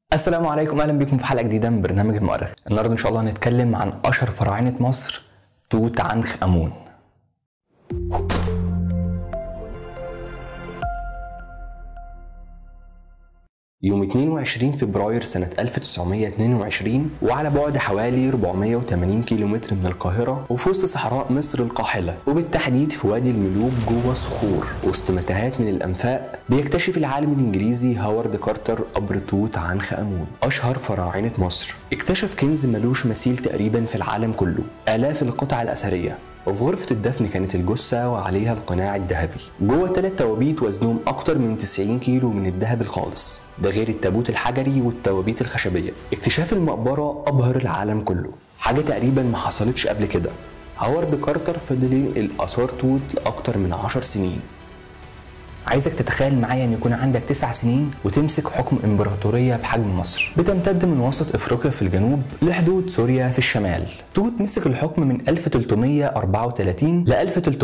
السلام عليكم اهلا بكم في حلقه جديده من برنامج المؤرخ النهارده ان شاء الله هنتكلم عن اشهر فراعنه مصر توت عنخ امون يوم 22 فبراير سنة 1922 وعلى بعد حوالي 480 كيلومتر من القاهرة وفي وسط صحراء مصر القاحلة وبالتحديد في وادي الملوك جوه الصخور وسط متاهات من الأنفاق بيكتشف العالم الإنجليزي هوارد كارتر قبر توت عنخ آمون أشهر فراعنة مصر اكتشف كنز ملوش مثيل تقريبا في العالم كله آلاف القطع الأثرية وفي غرفة الدفن كانت الجثة وعليها القناع الذهبي جوه تلات توابيت وزنهم أكتر من 90 كيلو من الذهب الخالص ده غير التابوت الحجري والتوابيت الخشبية اكتشاف المقبرة أبهر العالم كله حاجة تقريبا ما حصلتش قبل كده هوارد كارتر فضل ينقل آثار توت لأكتر من 10 سنين عايزك تتخيل معايا ان يكون عندك تسع سنين وتمسك حكم امبراطوريه بحجم مصر بتمتد من وسط افريقيا في الجنوب لحدود سوريا في الشمال توت مسك الحكم من 1334 ل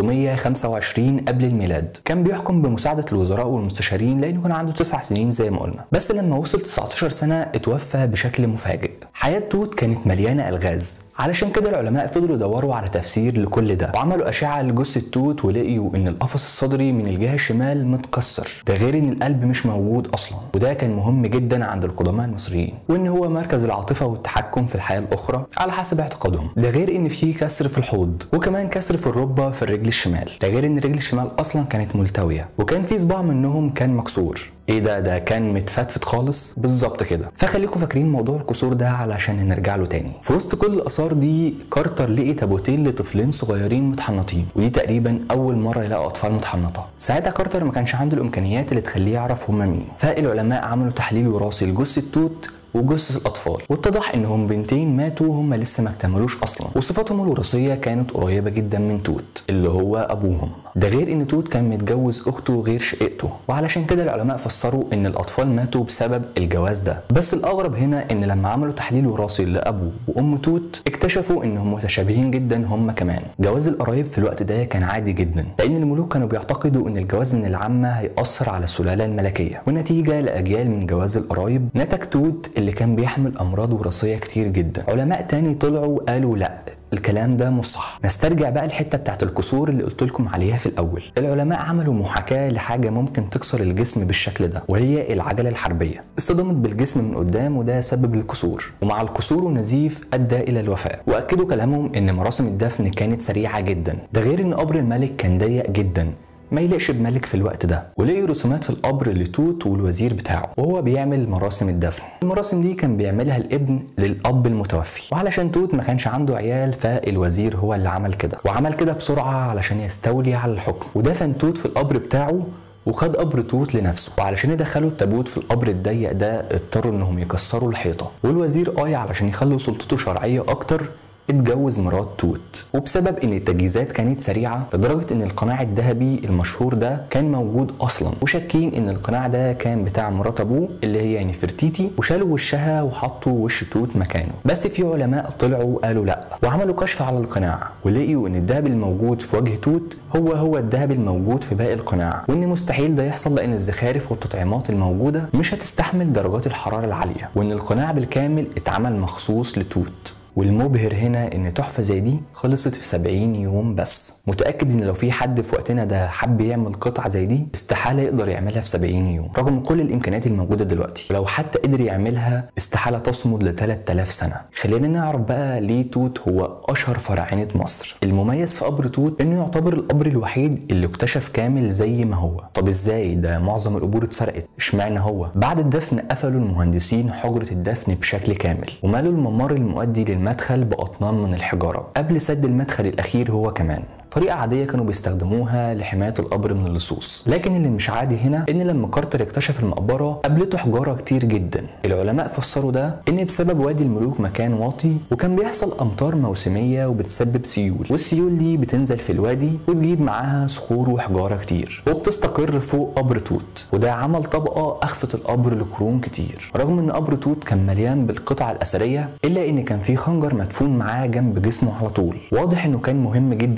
1325 قبل الميلاد كان بيحكم بمساعده الوزراء والمستشارين لانه كان عنده تسع سنين زي ما قلنا بس لما وصل 19 سنه اتوفى بشكل مفاجئ حياه توت كانت مليانه الغاز علشان كده العلماء فضلوا يدوروا على تفسير لكل ده وعملوا اشعه لجثه توت ولقيوا ان القفص الصدري من الجهه الشمال متكسر ده غير ان القلب مش موجود اصلا وده كان مهم جدا عند القدماء المصريين وان هو مركز العاطفه والتحكم في الحياه الاخرى على حسب اعتقادهم ده غير ان في كسر في الحوض وكمان كسر في الركبه في الرجل الشمال ده غير ان الرجل الشمال اصلا كانت ملتويه وكان في صباع منهم كان مكسور ايه ده ده كان متفتفت خالص بالظبط كده فخليكم فاكرين موضوع الكسور ده علشان نرجع له تاني في وسط كل الاثار دي كارتر لقي تابوتين لطفلين صغيرين متحنطين ودي تقريبا اول مره يلاقوا اطفال متحنطه ساعتها كارتر ما كانش عنده الامكانيات اللي تخليه يعرف هم مين فالعلماء عملوا تحليل وراثي لجثه توت وجثث الاطفال واتضح انهم بنتين ماتوا وهم لسه ما اكتملوش اصلا وصفاتهم الوراثيه كانت قريبه جدا من توت اللي هو ابوهم ده غير ان توت كان متجوز اخته غير شقيقته وعلشان كده العلماء فسروا ان الاطفال ماتوا بسبب الجواز ده بس الاغرب هنا ان لما عملوا تحليل وراثي لابو وام توت اكتشفوا انهم متشابهين جدا هم كمان جواز القرايب في الوقت ده كان عادي جدا لان الملوك كانوا بيعتقدوا ان الجواز من العامه هيأثر على السلاله الملكيه ونتيجه لاجيال من جواز القرايب نتج توت اللي كان بيحمل امراض وراثيه كتير جدا علماء تاني طلعوا قالوا لا الكلام ده مش صح نسترجع بقى الحته بتاعت الكسور اللي قلت لكم عليها في الاول العلماء عملوا محاكاه لحاجه ممكن تكسر الجسم بالشكل ده وهي العجله الحربيه اصطدمت بالجسم من قدام وده سبب الكسور ومع الكسور والنزيف ادى الى الوفاه واكدوا كلامهم ان مراسم الدفن كانت سريعه جدا ده غير ان قبر الملك كان ضيق جدا ما يليقش بملك في الوقت ده ولقي رسومات في القبر لتوت والوزير بتاعه وهو بيعمل مراسم الدفن المراسم دي كان بيعملها الابن للاب المتوفي وعلشان توت ما كانش عنده عيال فالوزير هو اللي عمل كده وعمل كده بسرعه علشان يستولي على الحكم ودفن توت في القبر بتاعه وخد قبر توت لنفسه وعلشان يدخلوا التابوت في القبر الضيق ده اضطروا انهم يكسروا الحيطه والوزير قاي علشان يخلوا سلطته شرعيه اكتر اتجوز مرات توت وبسبب ان التجهيزات كانت سريعه لدرجه ان القناع الذهبي المشهور ده كان موجود اصلا وشاكين ان القناع ده كان بتاع مرات ابوه اللي هي نفرتيتي وشالوا وشها وحطوا وش توت مكانه بس في علماء طلعوا قالوا لا وعملوا كشف على القناع ولقيوا ان الذهب الموجود في وجه توت هو هو الذهب الموجود في باقي القناع وان مستحيل ده يحصل لان الزخارف والتطعيمات الموجوده مش هتستحمل درجات الحراره العاليه وان القناع بالكامل اتعمل مخصوص لتوت والمبهر هنا ان تحفه زي دي خلصت في 70 يوم بس متاكد ان لو في حد في وقتنا ده حب يعمل قطعه زي دي استحاله يقدر يعملها في 70 يوم رغم كل الامكانيات الموجوده دلوقتي ولو حتى قدر يعملها استحاله تصمد ل 3000 سنه خلينا نعرف بقى ليه توت هو اشهر فراعنه مصر المميز في قبر توت انه يعتبر القبر الوحيد اللي اكتشف كامل زي ما هو طب ازاي ده معظم القبور اتسرقت اشمعنى هو بعد الدفن قفلوا المهندسين حجره الدفن بشكل كامل ومالوا الممر المؤدي للم المدخل بأطنان من الحجارة قبل سد المدخل الأخير هو كمان طريقة عادية كانوا بيستخدموها لحماية القبر من اللصوص لكن اللي مش عادي هنا ان لما كارتر اكتشف المقبرة قابلته حجارة كتير جدا العلماء فسروا ده ان بسبب وادي الملوك مكان واطي وكان بيحصل امطار موسمية وبتسبب سيول والسيول دي بتنزل في الوادي وتجيب معاها صخور وحجارة كتير وبتستقر فوق قبر توت وده عمل طبقة اخفت القبر لقرون كتير رغم ان قبر توت كان مليان بالقطع الاثرية الا ان كان في خنجر مدفون معاه جنب جسمه على طول واضح انه كان مهم جدا لتوت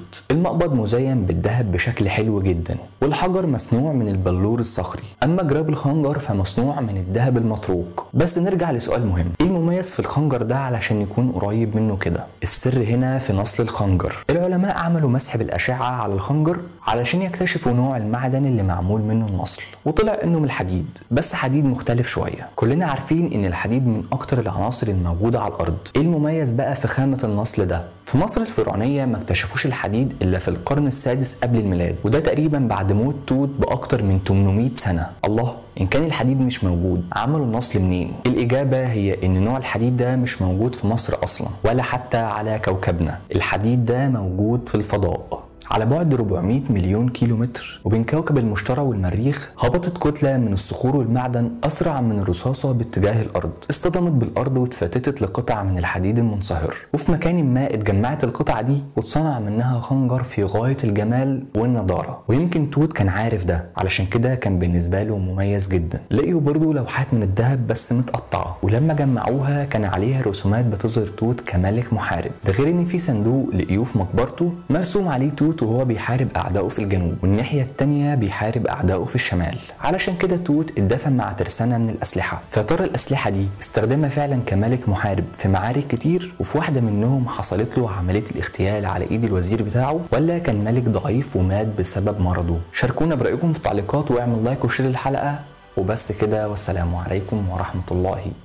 توت المقبض مزين بالذهب بشكل حلو جدا والحجر مصنوع من البلور الصخري اما جراب الخنجر فمصنوع من الذهب المطروق بس نرجع لسؤال مهم ايه المميز في الخنجر ده علشان يكون قريب منه كده السر هنا في نصل الخنجر العلماء عملوا مسح بالاشعه على الخنجر علشان يكتشفوا نوع المعدن اللي معمول منه النصل وطلع انه من الحديد بس حديد مختلف شويه كلنا عارفين ان الحديد من اكتر العناصر الموجوده على الارض ايه المميز بقى في خامه النصل ده في مصر الفرعونية ما اكتشفوش الحديد إلا في القرن السادس قبل الميلاد وده تقريبا بعد موت توت بأكتر من 800 سنة الله إن كان الحديد مش موجود عملوا النصل منين؟ الإجابة هي إن نوع الحديد ده مش موجود في مصر أصلا ولا حتى على كوكبنا الحديد ده موجود في الفضاء على بعد 400 مليون كيلو متر وبين كوكب المشتري والمريخ هبطت كتلة من الصخور والمعدن أسرع من الرصاصة باتجاه الأرض اصطدمت بالأرض واتفتتت لقطع من الحديد المنصهر وفي مكان ما اتجمعت القطع دي وتصنع منها خنجر في غاية الجمال والنضارة ويمكن توت كان عارف ده علشان كده كان بالنسبة له مميز جدا لقيوا برضه لوحات من الذهب بس متقطعة ولما جمعوها كان عليها رسومات بتظهر توت كملك محارب ده غير ان في صندوق لقيوه في مقبرته مرسوم عليه توت وهو بيحارب أعدائه في الجنوب والناحية التانية بيحارب أعدائه في الشمال علشان كده توت اتدفن مع ترسانة من الأسلحة فترى الأسلحة دي استخدمها فعلا كملك محارب في معارك كتير وفي واحدة منهم حصلت له عملية الاغتيال على إيد الوزير بتاعه ولا كان ملك ضعيف ومات بسبب مرضه شاركونا برأيكم في التعليقات واعمل لايك وشير الحلقة وبس كده والسلام عليكم ورحمة الله